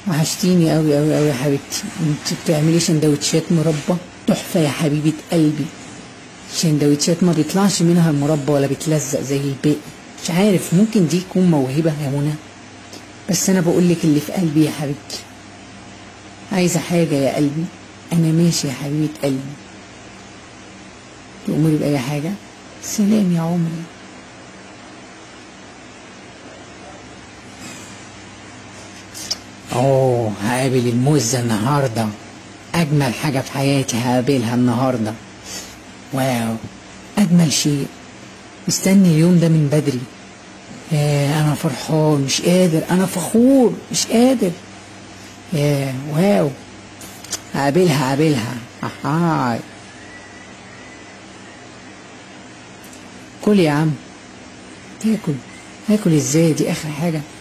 وحشتيني قوي قوي قوي يا حبيبتي انت بتعملي سندوتشات مربى تحفه يا حبيبه قلبي سندوتشات ما بيطلعش منها المربى ولا بيتلزق زي الباقي مش عارف ممكن دي تكون موهبه يا منى بس انا بقول لك اللي في قلبي يا حبيبتي عايزه حاجه يا قلبي انا ماشي يا حبيبه قلبي تأمري بأي حاجة سلام يا عمري اوه هقابل الموزة النهاردة اجمل حاجة في حياتي هقابلها النهاردة واو اجمل شيء مستني اليوم ده من بدري ياه انا فرحان مش قادر انا فخور مش قادر ياه واو هقابلها هقابلها هاي كل يا عم تاكل تاكل ازاي دي اخر حاجه